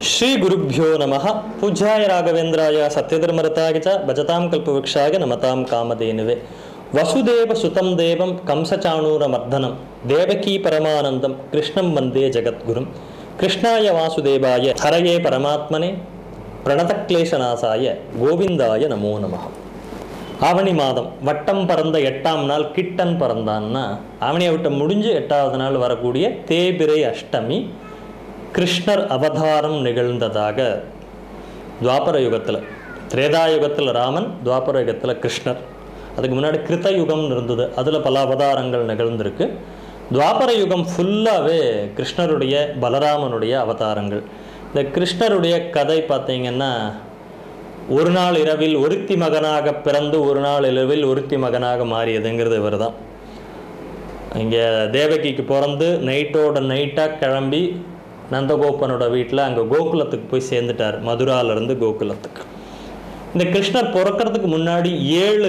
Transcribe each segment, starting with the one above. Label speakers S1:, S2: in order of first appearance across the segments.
S1: ಶ್ರೀಗುರುಭ್ಯೋ ನಮಃ ಪೂಜ್ಯಾಯ ರಾಘವೇಂದ್ರಾಯ ಸತ್ಯಧರ್ಮರತಾಯ ಚ ಭಜತಾಂ ಕಲ್ಪವೃಕ್ಷಾಯ ನಮತಾಂ ಕಾಮಧೇನುವೆ ವಸುದೇವ ಸುತಂ ದೇವಂ ಕಂಸಚಾಣೂರಮರ್ದನಂ ದೇವಕೀ ಪರಮಾನಂದಂ ಕೃಷ್ಣಂ ವಂದೇ ಜಗದ್ಗುರುಂ ಕೃಷ್ಣಾಯ ವಾಸುದೇವಾಯ ಹರಯೇ ಪರಮಾತ್ಮನೆ பிரணதக்லேசநாசாய கோவிந்தாய நமோ நமः ஆவணி மாதம் வட்டம் பறந்த எட்டாம் நாள் கிட்டன் பறந்தான்னா ஆவணி வட்டம் முடிஞ்சு எட்டாவது நாள் வரக்கூடிய தேபிரை அஷ்டமி கிருஷ்ணர் அவதாரம் நிகழ்ந்ததாக துவாபர யுகத்தில் திரேதா யுகத்தில் ராமன் துவாபர யுகத்தில் கிருஷ்ணர் அதுக்கு முன்னாடி கிருத்த யுகம்னு இருந்தது அதில் பல அவதாரங்கள் நிகழ்ந்திருக்கு துவாபர யுகம் ஃபுல்லாகவே கிருஷ்ணருடைய பலராமனுடைய அவதாரங்கள் இந்த கிருஷ்ணருடைய கதை பார்த்தீங்கன்னா ஒரு நாள் இரவில் ஒருத்தி மகனாக பிறந்து ஒரு நாள் இரவில் ஒருத்தி மகனாக மாறியதுங்கிறது இவர் தான் இங்கே தேவகிக்கு பிறந்து நைட்டோட நைட்டாக கிளம்பி நந்தகோபனோட வீட்டில் அங்கே கோகுலத்துக்கு போய் சேர்ந்துட்டார் மதுராலேருந்து கோகுலத்துக்கு இந்த கிருஷ்ணர் பிறக்கிறதுக்கு முன்னாடி ஏழு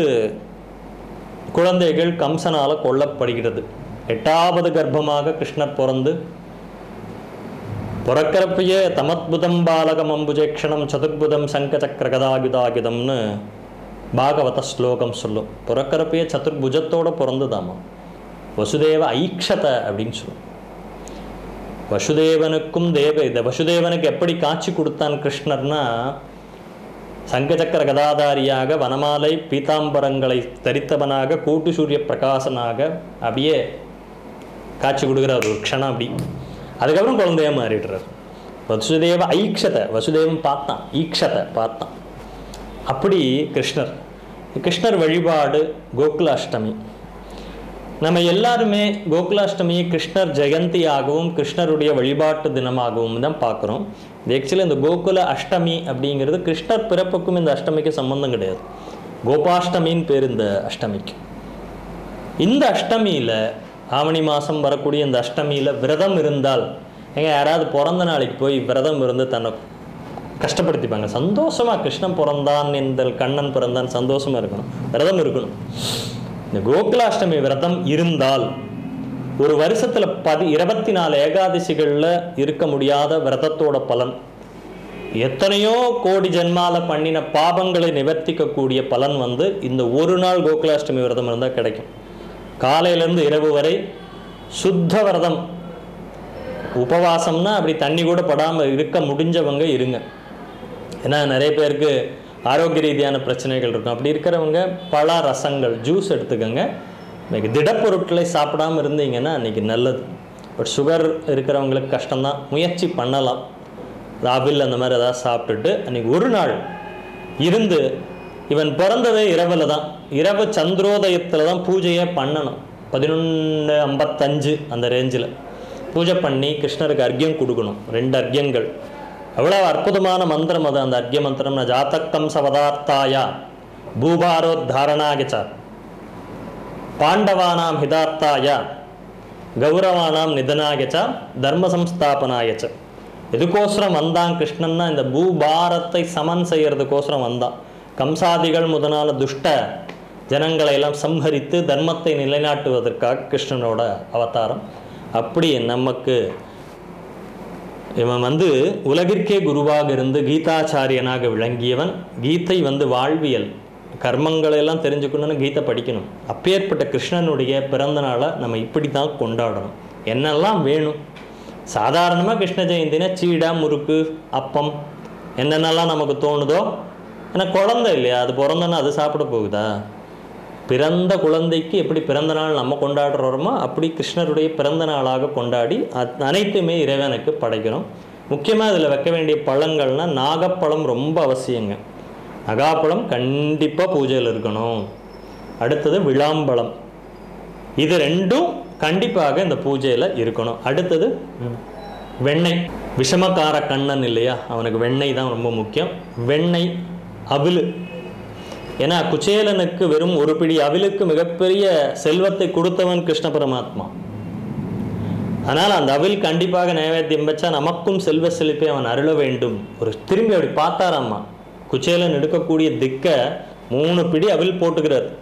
S1: குழந்தைகள் கம்சனால் கொல்லப்படுகிறது எட்டாவது கர்ப்பமாக கிருஷ்ணர் பிறந்து பிறக்கிறப்பயே தமத்புதம் பாலகம் அம்புஜேக்ஷணம் சதுர்புதம் சங்க சக்கர கதாயுதாயுதம்னு பாகவத ஸ்லோகம் சொல்லும் பிறக்கிறப்பயே சதுர்புஜத்தோட பிறந்துதாமா வசுதேவ ஐக்ஷத அப்படின்னு சொல்லும் வசுதேவனுக்கும் தேவ இந்த வசுதேவனுக்கு எப்படி காட்சி கொடுத்தான் கிருஷ்ணர்னா சங்கச்சக்கர கதாதாரியாக வனமாலை பீதாம்பரங்களை தரித்தவனாக கூட்டு சூரிய பிரகாசனாக அப்படியே காட்சி கொடுக்குறார் ஒரு க்ஷணம் அப்படி அதுக்கப்புறம் குழந்தையா மாறிடுறார் வசுதேவ ஐக்ஷத வசுதேவன் பார்த்தான் ஈக்ஷத பார்த்தான் அப்படி கிருஷ்ணர் கிருஷ்ணர் வழிபாடு கோகுலாஷ்டமி நம்ம எல்லாருமே கோகுலாஷ்டமியை கிருஷ்ணர் ஜெயந்தியாகவும் கிருஷ்ணருடைய வழிபாட்டு தினமாகவும் தான் பார்க்குறோம் இது ஆக்சுவலி இந்த கோகுல அஷ்டமி அப்படிங்கிறது கிருஷ்ணர் பிறப்புக்கும் இந்த அஷ்டமிக்கு சம்பந்தம் கிடையாது கோபாஷ்டமின்னு பேர் இந்த அஷ்டமிக்கு இந்த அஷ்டமியில் ஆவணி மாதம் வரக்கூடிய இந்த அஷ்டமியில் விரதம் இருந்தால் எங்க யாராவது பிறந்த நாளைக்கு போய் விரதம் இருந்து தன்னை கஷ்டப்படுத்திப்பாங்க சந்தோஷமாக கிருஷ்ணன் பிறந்தான் இந்த கண்ணன் பிறந்தான் சந்தோஷமாக இருக்கணும் விரதம் இருக்கணும் இந்த கோகுலாஷ்டமி விரதம் இருந்தால் ஒரு வருஷத்தில் பதி இருபத்தி நாலு ஏகாதசிகளில் இருக்க முடியாத விரதத்தோட பலன் எத்தனையோ கோடி ஜென்மால பண்ணின பாபங்களை நிவர்த்திக்கக்கூடிய பலன் வந்து இந்த ஒரு நாள் கோகுலாஷ்டமி விரதம் இருந்தால் கிடைக்கும் காலையிலேருந்து இரவு வரை சுத்த விரதம் உபவாசம்னா அப்படி தண்ணி கூட படாமல் இருக்க முடிஞ்சவங்க இருங்க ஏன்னா நிறைய பேருக்கு ஆரோக்கிய ரீதியான பிரச்சனைகள் இருக்கும் அப்படி இருக்கிறவங்க பல ரசங்கள் ஜூஸ் எடுத்துக்கோங்க இன்னைக்கு திடப்பொருட்களை சாப்பிடாம இருந்தீங்கன்னா அன்றைக்கி நல்லது பட் சுகர் இருக்கிறவங்களுக்கு கஷ்டம்தான் முயற்சி பண்ணலாம் ராபில் அந்த மாதிரி ஏதாவது சாப்பிட்டுட்டு அன்றைக்கி ஒரு நாள் இருந்து இவன் பிறந்ததே இரவில் தான் இரவு சந்திரோதயத்தில் தான் பூஜையே பண்ணணும் பதினொன்று ஐம்பத்தஞ்சு அந்த ரேஞ்சில் பூஜை பண்ணி கிருஷ்ணருக்கு அர்க்கியம் கொடுக்கணும் ரெண்டு அர்க்கியங்கள் எவ்வளோ அற்புதமான மந்திரம் அது அந்த அர்க்கிய மந்திரம் ஜாத்தக்கம் சவதார்த்தாயா பூபாரோத்தாரணாகிச்ச பாண்டவானாம் ஹிதார்த்தாய கௌரவானாம் நிதனாகிச்ச தர்ம சம்ஸ்தாபனாயச்ச எதுக்கோசரம் வந்தான் கிருஷ்ணன்னா இந்த பூபாரத்தை சமன் செய்யறதுக்கோசரம் வந்தான் கம்சாதிகள் முதலான துஷ்ட ஜனங்களை எல்லாம் சம்ஹரித்து தர்மத்தை நிலைநாட்டுவதற்காக கிருஷ்ணனோட அவதாரம் அப்படி நமக்கு இவன் வந்து உலகிற்கே குருவாக இருந்து கீதாச்சாரியனாக விளங்கியவன் கீதை வந்து வாழ்வியல் கர்மங்களை எல்லாம் தெரிஞ்சுக்கணும்னு கீதை படிக்கணும் அப்பேற்பட்ட கிருஷ்ணனுடைய பிறந்த நாளை நம்ம இப்படி தான் கொண்டாடணும் என்னெல்லாம் வேணும் சாதாரணமாக கிருஷ்ண ஜெயந்தினா சீடா முறுக்கு அப்பம் என்னென்னலாம் நமக்கு தோணுதோ ஏன்னா குழந்தை இல்லையா அது பிறந்தனா அது சாப்பிட போகுதா பிறந்த குழந்தைக்கு எப்படி பிறந்த நாள் நம்ம கொண்டாடுறோமோ அப்படி கிருஷ்ணருடைய பிறந்த நாளாக கொண்டாடி அத் அனைத்துமே இறைவனுக்கு படைக்கிறோம் முக்கியமாக இதில் வைக்க வேண்டிய பழங்கள்னால் நாகப்பழம் ரொம்ப அவசியங்க நகாப்பழம் கண்டிப்பாக பூஜையில் இருக்கணும் அடுத்தது விளாம்பழம் இது ரெண்டும் கண்டிப்பாக இந்த பூஜையில் இருக்கணும் அடுத்தது வெண்ணெய் விஷமக்கார கண்ணன் இல்லையா அவனுக்கு வெண்ணெய் தான் ரொம்ப முக்கியம் வெண்ணெய் அவிழு ஏன்னா குச்சேலனுக்கு வெறும் ஒரு பிடி அவிலுக்கு மிகப்பெரிய செல்வத்தை கொடுத்தவன் கிருஷ்ண பரமாத்மா அதனால் அந்த அவில் கண்டிப்பாக நைவேத்தியம் வச்சா நமக்கும் செல்வ செழிப்பை அவன் அருள வேண்டும் ஒரு திரும்பி அப்படி பார்த்தாராம்மா குச்சேலன் எடுக்கக்கூடிய திக்க மூணு பிடி அவில் போட்டுக்கிறார்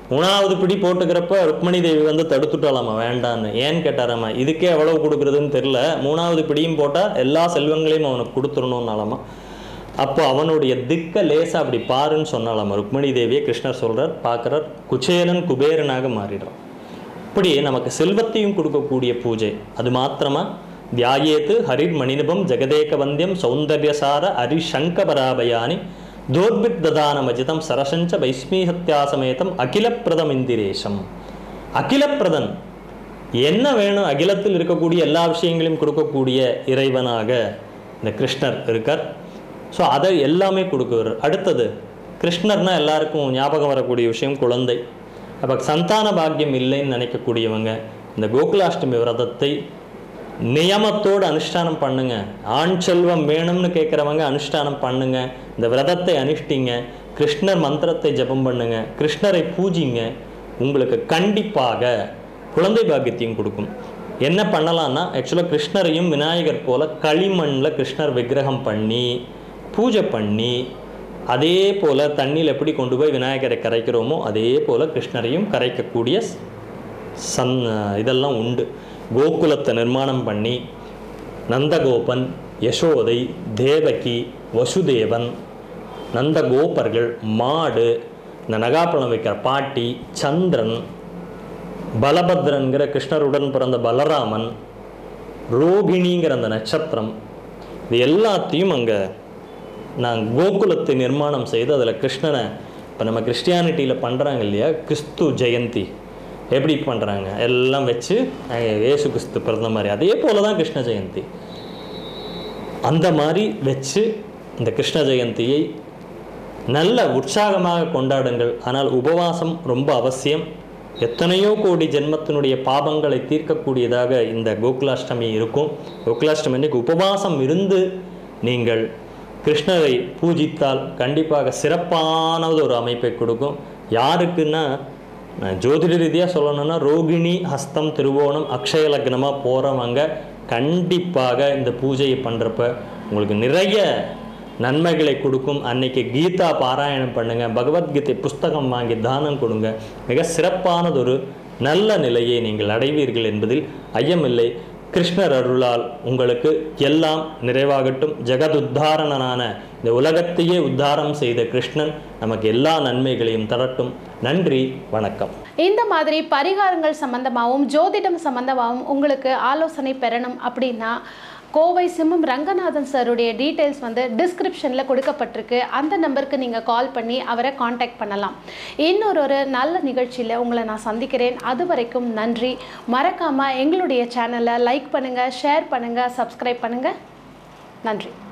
S1: மூணாவது பிடி போட்டுக்கிறப்ப ருக்மணி தேவி வந்து தடுத்துட்டாலாமா வேண்டான்னு ஏன்னு கேட்டாராமா இதுக்கே எவ்வளவு கொடுக்குறதுன்னு தெரில மூணாவது பிடியும் போட்டால் எல்லா செல்வங்களையும் அவனுக்கு கொடுத்துடணும்னாலாமா அப்போ அவனுடைய திக்க லேசா அப்படி பாருன்னு சொன்னாலாமா ருக்மணி தேவியை கிருஷ்ணர் சொல்றார் பார்க்குறார் குச்சேலன் குபேரனாக மாறிடுறான் இப்படி நமக்கு செல்வத்தையும் கொடுக்கக்கூடிய பூஜை அது மாத்திரமா தியாயேத்து ஹரிர் மணிநிபம் ஜெகதேக வந்தியம் சௌந்தர்யசார ஹரிசங்க பராபயானி தோர்பித் ததானமஜிதம் சரசஞ்ச வைஸ்மீஹத்யாசமேதம் அகிலப்பிரதம் இந்திரேஷம் அகிலப்பிரதன் என்ன வேணும் அகிலத்தில் இருக்கக்கூடிய எல்லா விஷயங்களையும் கொடுக்கக்கூடிய இறைவனாக இந்த கிருஷ்ணர் இருக்கார் ஸோ அதை எல்லாமே கொடுக்குறார் அடுத்தது கிருஷ்ணர்னா எல்லாருக்கும் ஞாபகம் வரக்கூடிய விஷயம் குழந்தை அப்போ சந்தான பாக்கியம் இல்லைன்னு நினைக்கக்கூடியவங்க இந்த கோகுலாஷ்டமி விரதத்தை நியமத்தோடு அனுஷ்டானம் பண்ணுங்க ஆண் செல்வம் வேணும்னு கேட்குறவங்க அனுஷ்டானம் பண்ணுங்க இந்த விரதத்தை அனுஷ்டிங்க கிருஷ்ணர் மந்திரத்தை ஜெபம் பண்ணுங்க கிருஷ்ணரை பூஜிங்க உங்களுக்கு கண்டிப்பாக குழந்தை பாக்கியத்தையும் கொடுக்கும் என்ன பண்ணலாம்னா ஆக்சுவலாக கிருஷ்ணரையும் விநாயகர் போல களிமண்ணில் கிருஷ்ணர் விக்கிரகம் பண்ணி பூஜை பண்ணி அதே போல் தண்ணியில் எப்படி கொண்டு போய் விநாயகரை கரைக்கிறோமோ அதே போல் கிருஷ்ணரையும் கரைக்கக்கூடிய சன் இதெல்லாம் உண்டு கோகுலத்தை நிர்மாணம் பண்ணி நந்தகோபன் யசோதை தேவகி வசுதேவன் நந்தகோபர்கள் மாடு இந்த நகாப்பழம் வைக்கிற பாட்டி சந்திரன் பலபத்ரன்கிற கிருஷ்ணருடன் பிறந்த பலராமன் ரோகிணிங்கிற அந்த நட்சத்திரம் இது எல்லாத்தையும் அங்கே நான் கோகுலத்தை நிர்மாணம் செய்து அதில் கிருஷ்ணனை இப்போ நம்ம கிறிஸ்டியானிட்டியில் பண்ணுறாங்க இல்லையா கிறிஸ்து ஜெயந்தி எப்படி பண்ணுறாங்க எல்லாம் வச்சு அஹ், இயேசு கிறிஸ்து பிறந்த மாதிரி அதே போல தான் கிருஷ்ண ஜெயந்தி அந்த மாதிரி வச்சு இந்த கிருஷ்ண ஜெயந்தியை நல்ல உற்சாகமாக கொண்டாடுங்கள் ஆனால் உபவாசம் ரொம்ப அவசியம் எத்தனையோ கோடி ஜென்மத்தினுடைய பாபங்களை தீர்க்கக்கூடியதாக இந்த கோகுலாஷ்டமி இருக்கும் கோகுலாஷ்டமி அன்னைக்கு உபவாசம் இருந்து நீங்கள் கிருஷ்ணரை பூஜித்தால் கண்டிப்பாக சிறப்பானது ஒரு அமைப்பை கொடுக்கும் யாருக்குன்னா நான் ஜோதிட ரீதியாக சொல்லணும்னா ரோகிணி ஹஸ்தம் திருவோணம் அக்ஷய லக்னமாக போகிறவங்க கண்டிப்பாக இந்த பூஜையை பண்ணுறப்ப உங்களுக்கு நிறைய நன்மைகளை கொடுக்கும் அன்னைக்கு கீதா பாராயணம் பண்ணுங்க பகவத்கீதை புஸ்தகம் வாங்கி தானம் கொடுங்க மிக சிறப்பானதொரு நல்ல நிலையை நீங்கள் அடைவீர்கள் என்பதில் ஐயமில்லை கிருஷ்ணர் அருளால் உங்களுக்கு எல்லாம் நிறைவாகட்டும் ஜெகதுத்தாரணனான இந்த உலகத்தையே உத்தாரம் செய்த கிருஷ்ணன் நமக்கு எல்லா நன்மைகளையும் தரட்டும் நன்றி வணக்கம்
S2: இந்த மாதிரி பரிகாரங்கள் சம்பந்தமாகவும் ஜோதிடம் சம்பந்தமாகவும் உங்களுக்கு ஆலோசனை பெறணும் அப்படின்னா கோவை சிம்மம் ரங்கநாதன் சாருடைய டீட்டெயில்ஸ் வந்து டிஸ்கிரிப்ஷனில் கொடுக்கப்பட்டிருக்கு அந்த நம்பருக்கு நீங்கள் கால் பண்ணி அவரை காண்டாக்ட் பண்ணலாம் இன்னொரு ஒரு நல்ல நிகழ்ச்சியில் உங்களை நான் சந்திக்கிறேன் அது வரைக்கும் நன்றி மறக்காமல் எங்களுடைய சேனலை லைக் பண்ணுங்கள் ஷேர் பண்ணுங்கள் சப்ஸ்கிரைப் பண்ணுங்கள் நன்றி